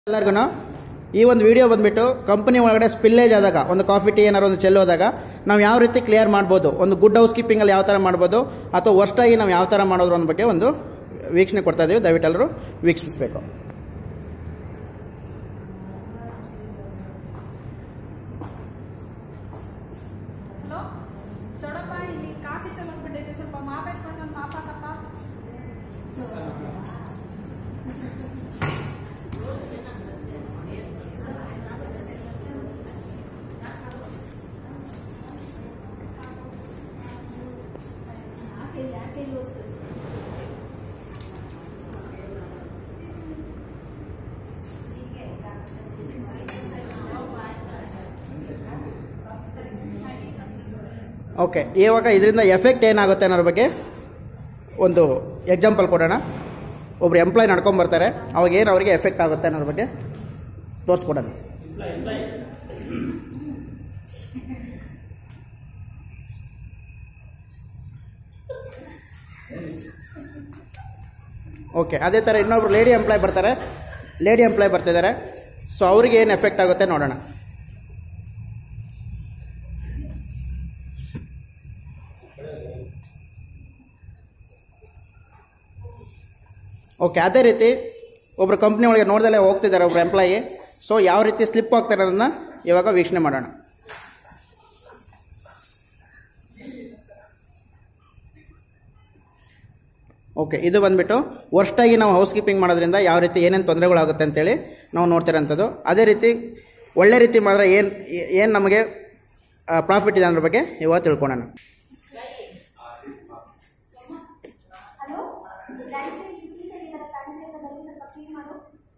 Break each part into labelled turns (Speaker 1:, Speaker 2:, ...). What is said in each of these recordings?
Speaker 1: ಎಲ್ಲರಿಗೂ ಈ ಒಂದು ವಿಡಿಯೋ ಬಂದ್ಬಿಟ್ಟು ಕಂಪನಿ ಒಳಗಡೆ ಸ್ಪಿಲ್ಲೇಜ್ ಆದಾಗ ಒಂದು ಕಾಫಿ ಟೀ ಏನಾರು ಒಂದು ಚೆಲ್ಲೋದಾಗ ನಾವು ಯಾವ ರೀತಿ ಕ್ಲಿಯರ್ ಮಾಡ್ಬೋದು ಒಂದು ಗುಡ್ ಹೌಸ್ ಕೀಪಿಂಗಲ್ಲಿ ಯಾವ ಥರ ಮಾಡ್ಬೋದು ಅಥವಾ ವರ್ಸ್ಟಾಗಿ ನಾವು ಯಾವ ಥರ ಮಾಡೋದ್ರ ಅನ್ನೋ ಬಗ್ಗೆ ಒಂದು ವೀಕ್ಷಣೆ ಕೊಡ್ತಾ ಇದ್ದೀವಿ ದಯವಿಟ್ಟು ಎಲ್ಲರೂ ವೀಕ್ಷಿಸಬೇಕು
Speaker 2: ಹಲೋ ಚೌಡಪ್ಪ ಇಲ್ಲಿ ಕಾಫಿ ಚೆಲ್ಲೋಗ್ಬಿಟ್ಟೈತೆ ಸ್ವಲ್ಪ ಮಾಪ್ ಎತ್ಕೊಂಡು ಒಂದು ಮಾಪ್ ಹಾಕಪ್ಪ
Speaker 1: ಓಕೆ ಇವಾಗ ಇದರಿಂದ ಎಫೆಕ್ಟ್ ಏನಾಗುತ್ತೆ ಅನ್ನೋದ್ರ ಬಗ್ಗೆ ಒಂದು ಎಕ್ಸಾಂಪಲ್ ಕೊಡೋಣ ಒಬ್ರು ಎಂಪ್ಲಾಯ್ ನಡ್ಕೊಂಬರ್ತಾರೆ ಅವಾಗ ಏನು ಅವರಿಗೆ ಎಫೆಕ್ಟ್ ಆಗುತ್ತೆ ಅನ್ನೋದ್ರ ಬಗ್ಗೆ ತೋರಿಸ್ಕೊಡೋಣ ಓಕೆ ಅದೇ ಥರ ಇನ್ನೊಬ್ರು ಲೇಡಿ ಎಂಪ್ಲಾಯ್ ಬರ್ತಾರೆ ಲೇಡಿ ಎಂಪ್ಲಾಯ್ ಬರ್ತಿದ್ದಾರೆ ಸೊ ಅವ್ರಿಗೆ ಏನು ಎಫೆಕ್ಟ್ ಆಗುತ್ತೆ ನೋಡೋಣ ಓಕೆ ಅದೇ ರೀತಿ ಒಬ್ಬರು ಕಂಪ್ನಿ ಒಳಗೆ ನೋಡ್ದಲ್ಲೇ ಹೋಗ್ತಿದ್ದಾರೆ ಒಬ್ರು ಎಂಪ್ಲಾಯಿ ಸೊ ಯಾವ ರೀತಿ ಸ್ಲಿಪ್ ಆಗ್ತಾರೆ ಅನ್ನೋದನ್ನ ಇವಾಗ ವೀಕ್ಷಣೆ ಮಾಡೋಣ ಓಕೆ ಇದು ಬಂದ್ಬಿಟ್ಟು ವರ್ಷಾಗಿ ನಾವು ಹೌಸ್ ಕೀಪಿಂಗ್ ಮಾಡೋದ್ರಿಂದ ಯಾವ ರೀತಿ ಏನೇನು ತೊಂದರೆಗಳಾಗುತ್ತೆ ಅಂತೇಳಿ ನಾವು ನೋಡ್ತಿರೋಂಥದ್ದು ಅದೇ ರೀತಿ ಒಳ್ಳೆ ರೀತಿ ಮಾಡಿದ್ರೆ ಏನು ಏನು ನಮಗೆ ಪ್ರಾಫಿಟ್ ಇದೆ ಅನ್ನೋದ್ರ ಬಗ್ಗೆ ಇವಾಗ ತಿಳ್ಕೊಳ್ಳೋಣ
Speaker 3: ಹಲೋ ಲೈಬ್ರರಿ ಟೀಚರ್ ಇದರ ಕಣ್ಣಿಂದ ಬನ್ನಿ ಸ್ವಲ್ಪ ಕ್ಲೀನ್ ಮಾಡು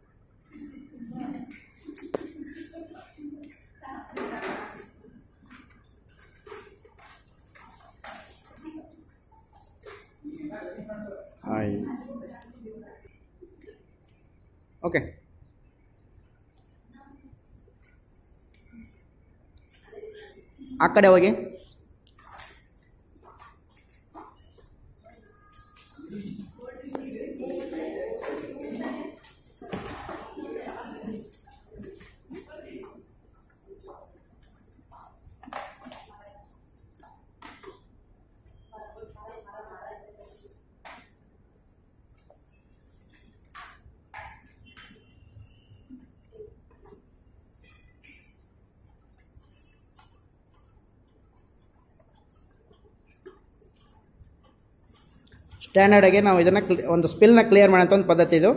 Speaker 1: ಹಾಯ್ ಓಕೆ ಆ ಕಡೆ ಹೋಗಿ ಸ್ಟ್ಯಾಂಡರ್ಡ್ ಆಗಿ ನಾವು ಇದನ್ನ ಕ್ಲಿ- ಒಂದು ಸ್ಪಿಲ್ನ ಕ್ಲಿಯರ್ ಮಾಡೋಂಥ ಒಂದು ಪದ್ಧತಿ ಇದು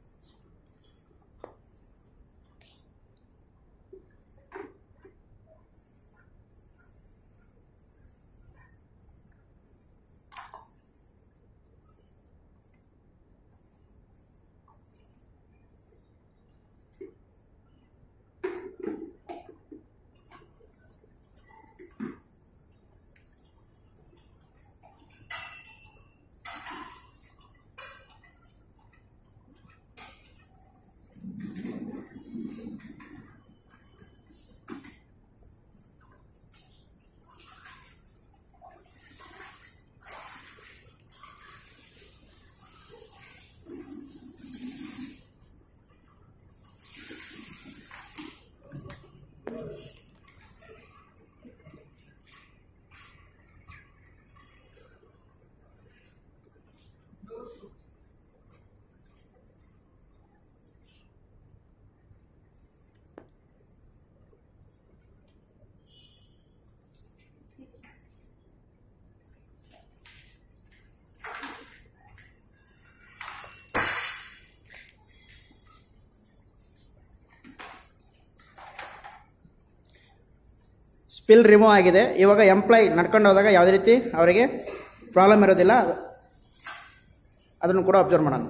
Speaker 1: ಸ್ಪಿಲ್ ರಿಮೂವ್ ಆಗಿದೆ ಇವಾಗ ಎಂಪ್ಲಾಯ್ ನಡ್ಕೊಂಡು ಹೋದಾಗ ಯಾವುದೇ ರೀತಿ ಅವರಿಗೆ ಪ್ರಾಬ್ಲಮ್ ಇರೋದಿಲ್ಲ ಅದನ್ನು ಕೂಡ ಅಬ್ಸರ್ವ್ ಮಾಡೋಣ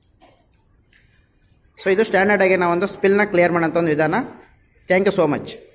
Speaker 1: ಸೊ ಇದು ಸ್ಟ್ಯಾಂಡರ್ಡ್ ಆಗಿ ನಾವೊಂದು ಸ್ಪಿಲ್ನ ಕ್ಲಿಯರ್ ಮಾಡೋಂಥ ಒಂದು ವಿಧಾನ ಥ್ಯಾಂಕ್ ಯು ಸೋ ಮಚ್